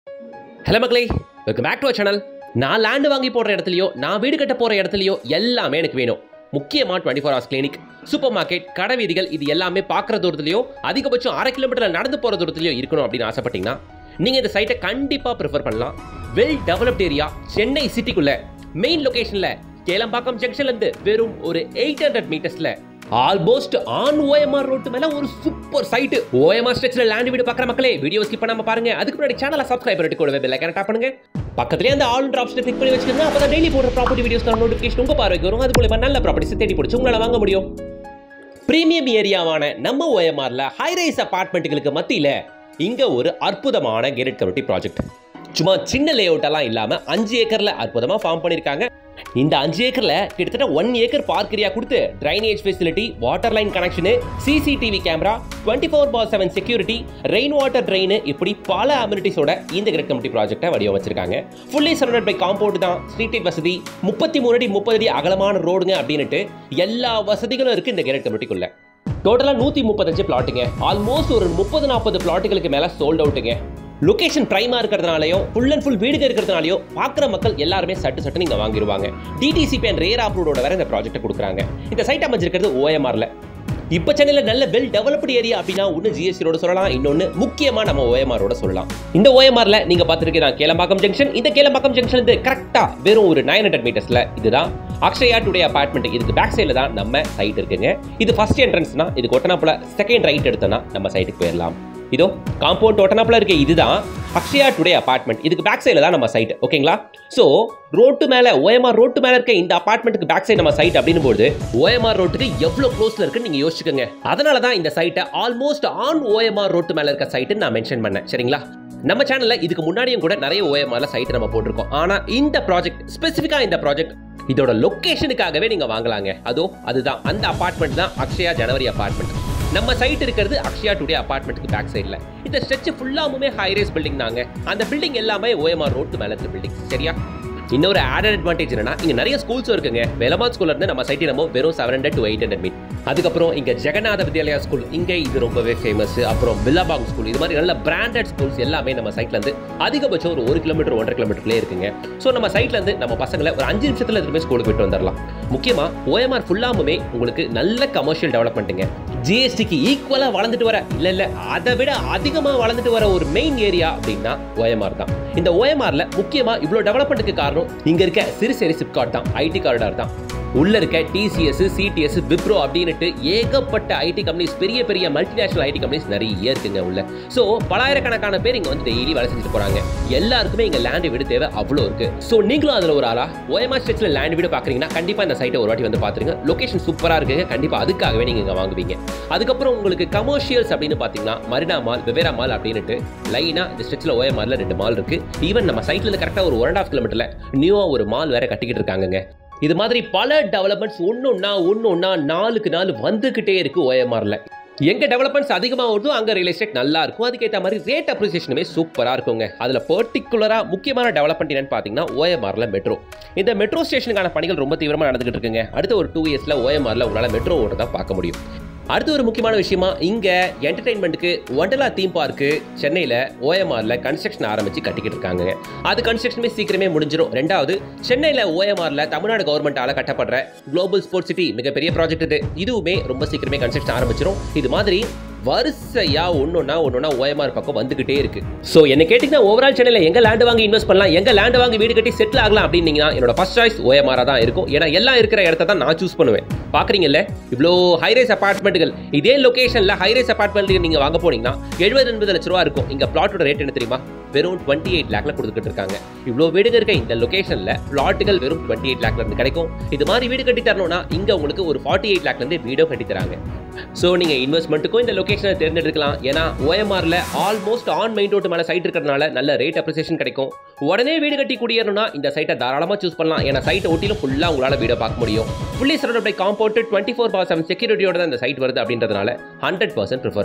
hello மக்களே welcome back to channel நான் land வாங்கி போடுற இடத்துலையோ நான் வீடு கட்ட போகிற இடத்துலையோ எல்லாமே எனக்கு வேணும் முக்கியமாக twenty four hours clinic supermarket கடை வீதிகள் இது எல்லாமே பார்க்குற தூரத்துலையோ அதிகபட்சம் அரை கிலோமீட்டரில் நடந்து போகிற தூரத்துலையோ இருக்கணும் அப்படின்னு ஆசைப்பட்டீங்கன்னா நீங்கள் இந்த சைட்டை கண்டிப்பாக ப்ரிஃபர் பண்ணலாம் வெல் டெவலப்ட் ஏரியா சென்னை சிட்டிக்குள்ள மெயின் லொகேஷனில் கேளம்பாக்கம் ஜங்ஷன்லேருந்து வெறும் ஒரு எயிட் ஹண்ட்ரட் மீட்டர்ஸில் ஆல்மோஸ்ட் ஆன் ஓஎம்ஆர் ரோட்டு மேல ஒரு சூப்பர் சைட் ஓஎம்ஆர் ஸ்ட்ரெச்ல லேண்ட் வீடு பார்க்குற மக்களே வீடியோ ஸ்கிப் பண்ணாம பாருங்க அதுக்கு முன்னாடி சேனலை சப்ஸ்கிரைப் பண்ணிட்டு கூட பெல் ஐக்கான டாப் பண்ணுங்க பக்கத்துலயே அந்த ஆல் ஆப்ஷனை கிளிக் பண்ணி வச்சுக்கோங்க அப்பதான் டெய்லி போடுற ப்ராப்பர்ட்டி வீடியோஸ் நோட்டிஃபிகேஷன் உங்க பார்வைக்கு வரும் அது மூலமா நல்ல ப்ராப்பர்ட்டிஸ் தேடி பிடிச்சி உங்களால வாங்க முடியும் பிரீமியம் ஏரியாவான நம்ம ஓஎம்ஆர்ல ஹைரைஸ் அபார்ட்மெண்ட்டுகளுக்கு மத்தியில இங்க ஒரு அற்புதமான கேரட் கமிட்டி ப்ராஜெக்ட் சும்மா சின்ன லே எல்லாம் இல்லாம அஞ்சு ஏக்கர்ல அற்புதமா ஃபார்ம் பண்ணிருக்காங்க இந்த அஞ்சு ஏக்கர்ல கிட்டத்தட்ட ஒன் ஏக்கர் பார்க் ஏரியா கொடுத்து drainage facility water line connection CCTV camera twenty four by seven security rain water drain இப்படி பல அம்யூனிட்டிஸோட இந்த கிரெட் கமிட்டி ப்ராஜெக்டை வடிவமைச்சிருக்காங்க ஃபுல்லி சரௌண்டட் பை காம்பவுண்ட் தான் ஸ்ட்ரீட் லைட் வசதி முப்பத்தி மூணு அடி முப்பது அடி அகலமான ரோடுங்க அப்படின்னுட்டு எல்லா வசதிகளும் இருக்கு இந்த கிரெட் கமிட்டிக்குள்ள டோட்டலாக நூற்றி முப்பத்தஞ்சு பிளாட்டுங்க ஆல்மோஸ்ட் ஒரு முப்பது நாற்பது பிளாட்டுகளுக்கு மேலே சோல்ட் அவுட்டுங்க லொகேஷன் பிரைமா இருக்கிறதுனாலயும் ஃபுல் அண்ட் ஃபுல் வீடுக இருக்கிறதுனாலயோ பார்க்குற மக்கள் எல்லாருமே சட்டு சட்டு நீங்க வாங்கிடுவாங்க டிடிசிபி அண்ட் ரேர் அப்ரூவோட வேற இந்த ப்ராஜெக்ட்டை கொடுக்குறாங்க இந்த சைட் அமைஞ்சிருக்கிறது ஓஎம்ஆர்ல இப்போ சென்னையில் நல்ல வெல் டெவலப்டு ஏரியா அப்படின்னா ஒன்று ஜிஎஸ்டி ரோட சொல்லலாம் இன்னொன்று முக்கியமாக நம்ம ஓஎம்ஆரோட சொல்லலாம் இந்த ஓஎம்ஆர்ல நீங்கள் பார்த்துருக்கீங்க கேளம்பாக்கம் ஜங்ஷன் இந்த கேளம்பாக்கம் ஜங்ஷன் இருந்து கரெக்டாக வெறும் ஒரு நைன் ஹண்ட்ரட் மீட்டர்ஸில் இதுதான் அக்ஷயா டுடே அபார்ட்மெண்ட் இதுக்கு பேக் சைடில் தான் நம்ம சைட் இருக்குங்க இது ஃபர்ஸ்ட் என்ட்ரன்ஸ்னா இதுக்கு ஒட்டனாப்புல செகண்ட் ரைட் எடுத்தோன்னா நம்ம சைட்டுக்கு போயிடலாம் இதோ காம்பவுண்ட் ஒட்டனாப்புல இருக்க இதுதான் அக்ஷயா டுடே அபார்ட்மெண்ட் இதுக்கு பேக் சைடில் தான் நம்ம சைட் ஓகேங்களா ஸோ ரோட்டு மேலே ஓஎம்ஆர் ரோட்டு மேலே இருக்க இந்த அபார்ட்மெண்ட்டுக்கு பேக் சைடு நம்ம சைட் அப்படின்னும் போது ஓஎம்ஆர் ரோட்டுக்கு எவ்வளோ க்ளோஸில் இருக்குன்னு நீங்கள் யோசிச்சுக்கோங்க அதனால தான் இந்த சைட்டை ஆல்மோஸ்ட் ஆன் ஓஎம்ஆர் ரோட்டு மேலே இருக்க சைட்டுன்னு நான் மென்ஷன் பண்ணேன் சரிங்களா நம்ம சேனல்ல இதுக்கு முன்னாடியும் கூட நிறைய ஓஎம்ஆர்ல சைட் நம்ம போட்டிருக்கோம் ஆனா இந்த ப்ராஜெக்ட் ஸ்பெசிஃபிக்கா இந்த ப்ராஜெக்ட் இதோட லொகேஷனுக்காகவே நீங்க வாங்கலாங்க அதோ அதுதான் அந்த அபார்ட்மெண்ட் தான் அக்ஷயா ஜனவரி அபார்ட்மெண்ட் நம்ம சைட் இருக்கிறது அக்ஷயா டுடே அபார்ட்மெண்ட்டுக்கு பேக் சைடில் இந்த ஸ்ட்ரெச் ஃபுல்லாமுமே ஹைரேஸ் பில்டிங் தாங்க அந்த பில்டிங் எல்லாமே ஓஎம்ஆர் ரோட்டு மேலே இருக்க பில்டிங் சரியா இன்னொரு ஆடட் அட்வான்டேஜ் என்னன்னா இங்க நிறைய ஸ்கூல்ஸ் இருக்குங்க வேலமாத் ஸ்கூல்ல இருந்து நம்ம சைட்டி நம்ம வெறும் seven hundred to eight hundred மீட் அதுக்கப்புறம் இங்க ஜெகநாத வித்யாலயா ஸ்கூல் இங்க இது ரொம்பவே ஃபேமஸ் அப்புறம் பில்லாபாங் ஸ்கூல் இது மாதிரி நல்ல பிராண்டட் ஸ்கூல்ஸ் எல்லாமே நம்ம சைட்ல இருந்து அதிகபட்சம் ஒரு ஒரு கிலோமீட்டர் ஒன்றரை கிலோமீட்டர்லேயே இருக்குங்க ஸோ நம்ம சைட்ல இருந்து நம்ம பசங்களை ஒரு அஞ்சு நிமிஷத்துல எதுவுமே ஸ்கூலுக்கு விட்டு வந்துடலாம் முக்கியமா ஓஎம்ஆர் ஃபுல்லாமுமே உங்களுக்கு நல்ல கமர்ஷியல் டெவலப்மெண்ட்டுங்க ஜிஎஸ்டிக்கு ஈக்குவலா வளர்ந்துட்டு வர இல்ல இல்ல அதை விட அதிகமா வளர்ந்துட்டு வர ஒரு மெயின் ஏரியா அப்படின்னா ஓஎம்ஆர் தான் இந்த ஓஎம்ஆர்ல முக்கியமா இவ்வளவு டெவலப்மெண்ட்டுக்கு காரணம் இங்க இருக்க சிறுசேரி சிப்காட் தான் ஐடி காரிடார் தான் உள்ள இருக்க டிசிஎஸ் சிடிஎஸ் விப்ரோ அப்படின்னுட்டு ஏகப்பட்ட ஐடி கம்பெனிஸ் பெரிய பெரிய மல்டிநேஷனல் ஐடி கம்பெனிஸ் நிறைய இருக்குங்க உள்ள ஸோ பலாயிரக்கணக்கான பேர் இங்க வந்து டெய்லி வேலை செஞ்சுட்டு போறாங்க எல்லாருக்குமே இங்க லேண்ட் வீடு தேவை அவ்வளோ இருக்கு ஸோ நீங்களும் அதுல ஒரு ஆளா ஓஎம்ஆர் ஸ்ட்ரெச்ல லேண்ட் வீடு பாக்குறீங்கன்னா கண்டிப்பா இந்த சைட்டை ஒரு வாட்டி வந்து பாத்துருங்க லொகேஷன் சூப்பரா இருக்குங்க கண்டிப்பா அதுக்காகவே நீங்க இங்க வாங்குவீங்க அதுக்கப்புறம் உங்களுக்கு கமர்ஷியல்ஸ் அப்படின்னு பாத்தீங்கன்னா மரினா மால் வெவேரா மால் அப்படின்னுட்டு லைனா இந்த ஸ்ட்ரெச்ல ஓஎம்ஆர்ல ரெண்டு மால் இருக்கு ஈவன் நம்ம சைட்ல இருந்து கரெக்டா ஒரு ஒன் அண்ட் ஆஃப் கிலோமீட்டர்ல நியூவா ஒரு மால் வேற கட்டிக்கிட்டு இருக்காங்கங்க இது மாதிரி பல டெவலப்மெண்ட்ஸ் ஒன்னொன்னா ஒன்னொன்னா நாளுக்கு நாள் வந்துகிட்டே இருக்கு ஓஎம்ஆர்ல எங்க டெவலப்மெண்ட்ஸ் அதிகமாக வருதோ அங்க ரியல் எஸ்டேட் நல்லா இருக்கும் அதுக்கேற்ற மாதிரி ரேட் அப்ரிசியேஷனுமே சூப்பரா இருக்குங்க அதுல பர்டிகுலரா முக்கியமான டெவலப்மெண்ட் என்னன்னு பாத்தீங்கன்னா ஓஎம்ஆர்ல மெட்ரோ இந்த மெட்ரோ ஸ்டேஷனுக்கான பணிகள் ரொம்ப தீவிரமா நடந்துகிட்டு இருக்குங்க அடுத்த ஒரு டூ இயர்ஸ்ல ஓஎம்ஆர்ல உங்களால மெட்ரோ ஓடுறதா பார்க்க முடியும் அடுத்து ஒரு முக்கியமான விஷயமா இங்க என்டர்டைன்மெண்ட்டுக்கு ஒண்டலா தீம் பார்க்கு சென்னையில ஓஎம்ஆர்ல கன்ஸ்ட்ரக்ஷன் ஆரம்பிச்சு கட்டிக்கிட்டு இருக்காங்க அது கன்ஸ்ட்ரக்ஷனுமே சீக்கிரமே முடிஞ்சிடும் ரெண்டாவது சென்னையில ஓஎம்ஆர்ல தமிழ்நாடு கவர்மெண்டால கட்டப்படுற குளோபல் ஸ்போர்ட்ஸ் சிட்டி மிகப்பெரிய ப்ராஜெக்ட் இது இதுவுமே ரொம்ப சீக்கிரமே கன்ஸ்ட்ரக்ஷன் ஆரம்பிச்சிடும் இது மாதிரி வரிசையா ஒன்னொன்னா ஒன்னொன்னா ஓஎம்ஆர் பக்கம் வந்துகிட்டே இருக்கு ஸோ என்ன கேட்டீங்கன்னா ஓவரால் சென்னையில் எங்க லேண்ட் வாங்கி இன்வெஸ்ட் பண்ணலாம் எங்க லேண்ட் வாங்கி வீடு கட்டி செட்டில் ஆகலாம் அப்படின்னீங்கன்னா என்னோட ஃபர்ஸ்ட் சாய்ஸ் ஓஎம்ஆரா தான் இருக்கும் ஏன்னா எல்லாம் இருக்கிற இடத்த தான் நான் சூஸ் பண்ணுவேன் பாக்குறீங்கல்ல இவ்வளோ ஹைரைஸ் அபார்ட்மெண்ட்டுகள் இதே லொகேஷன்ல ஹைரைஸ் அபார்ட்மெண்ட் நீங்க வாங்க போனீங்கன்னா எழுபது எண்பது லட்ச ரூபா இருக்கும் இங்க பிளாட்டோட ரேட் என்ன தெரியுமா வெறும் டுவெண்ட்டி எயிட் லேக்ல கொடுத்துட்டு இருக்காங்க இவ்வளோ வீடுங்க இருக்க இந்த லொகேஷன்ல பிளாட்டுகள் வெறும் டுவெண்ட்டி எயிட் லேக்ல இருந்து கிடைக்கும் இது மாதிரி வீடு கட்டி தரணும்னா இங்க உங்களுக்கு ஒரு ஃபார்ட்டி எயிட் லேக்ல இருந்து வீடோ கட்டி தராங்க ஸோ நீங்க இன்வெஸ்ட்மெண்ட்டுக்கும் இந்த லொகேஷனை தேர்ந்தெடுக்கலாம் ஏன்னா ஓஎம்ஆர்ல ஆல்மோஸ்ட் ஆன் மெயின் ரோட்டு மேல சைட் இருக்கிறதுனால நல்ல ரேட் அப்ரிசியேஷன் கிடைக்கும் உடனே வீடு கட்டி குடியேறணும்னா இந்த சைட்டை தாராளமா சூஸ் பண்ணலாம் ஏன்னா சைட்டை ஒட்டிலும் ஃபுல்லா உங்களால வீடை பார்க்க முடியும் fully surround by compound twenty four by seven செக்யூரிட்டியோட தான் இந்த சைட் வருது அப்படின்றதுனால hundred percent preferable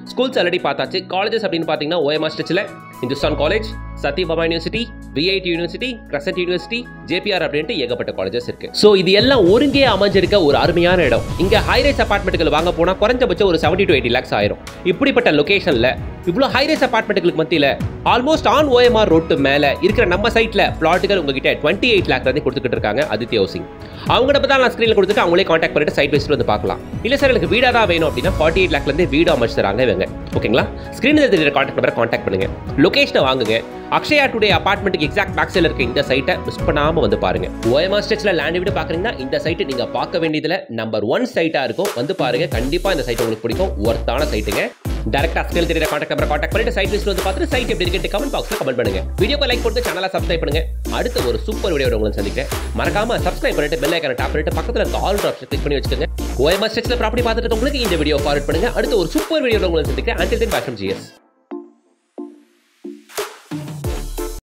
schools already பார்த்தாச்சு காலேஜஸ் அப்படின்னு பார்த்தீங்கன்னா ஓஎம்ஆர் ஸ்டிச்சில் Hindustan college Sathyabama university VIT university Crescent university JBR அப்படின்ட்டு ஏகப்பட்ட காலேஜஸ் இருக்கு ஸோ இது எல்லாம் ஒருங்கே அமைஞ்சிருக்க ஒரு அருமையான இடம் இங்க ஹைரைஸ் அபார்ட்மெண்ட்டுகள் வாங்க போனா குறைஞ்சபட்சம் ஒரு செவன்டி டு எயிட்டி லேக்ஸ் ஆயிரும் இப்படிப்பட்ட லொகேஷன்ல இவ்வளோ ஹைரைஸ் அபார்ட்மெண்ட்டுகளுக்கு மத்தியில் ஆல்மோஸ்ட் ஆன் ஓஎம்ஆர் ரோட்டு மேலே இருக்கிற நம்ம சைட்டில் பிளாட்டுகள் உங்ககிட்ட டுவெண்ட்டி எயிட் லேக் வந்து கொடுத்துக்கிட்டு இருக்காங்க ஆதித்ய ஹவுசிங் அவங்கள்ட்ட பற்றி நான் ஸ்க்ரீனில் கொடுத்துட்டு அவங்களே காண்டாக்ட் பண்ணிட்டு சைட் வச்சுட்டு வந்து பார்க்கலாம் இல்லை சார் எனக்கு வீடாக தான் வேணும் அப்படின்னா ஃபார்ட்டி எயிட் லேக்லேருந்து வீடு அமைச்சு தராங்க இவங்க ஓகேங்களா ஸ்க்ரீனில் தெரியுற காண்டாக்ட் நம்பரை காண்டாக்ட் பண்ணுங்க லொகேஷனை வாங்குங்க அக்ஷயா டுடே அபார்ட்மெண்ட்டுக்கு எக்ஸாக்ட் பேக் சைடில் இருக்க இந்த சைட்டை மிஸ் பண்ணாமல் வந்து பாருங்க ஓஎம்ஆர் ஸ்டேச்சில் லேண்ட் வீடு பார்க்குறீங்கன்னா இந்த சைட்டு நீங்கள் பார்க்க வேண்டியதில் நம்பர் ஒன் சைட்டாக இருக்கும் வந்து பாருங்க கண்டிப்பாக இந்த சைட் உங்களுக்கு பிடிக்கும் ஒர்த்தான சைட்டுங்க டேரக்டாக ஸ்கில் தெரியுற காண்டாக்ட் நம்பர் காண்டாக்ட் பண்ணிட்டு சைட் லிஸ்ட் வந்து பார்த்துட்டு சைட் எப்படி இருக்கு கமெண்ட் பாக்ஸில் கமெண்ட் பண்ணுங்க வீடியோக்கு லைக் போட்டு சேனலை சப்ஸ்கிரைப் பண்ணுங்க அடுத்த ஒரு சூப்பர் வீடியோ உங்களை சந்திக்கிறேன் மறக்காம சப்ஸ்கிரைப் பண்ணிட்டு பெல் ஐக்கான டாப் பண்ணிட்டு பக்கத்தில் இருக்க ஆல் ஆப்ஷன் கிளிக் பண்ணி வச்சுக்கோங்க ஓஎம்ஆர் ஸ்டேச்சில் ப்ராப்பர்ட்டி பார்த்துட்டு உங்களுக்கு இந்த வீடியோ ஃபார்வர்ட் பண்ணுங்க அடுத்த ஒரு சூப்பர் வீடியோ உங்களை சந்திக்கிறேன் அண்டில் தென் பேஷன் ஜிஎஸ்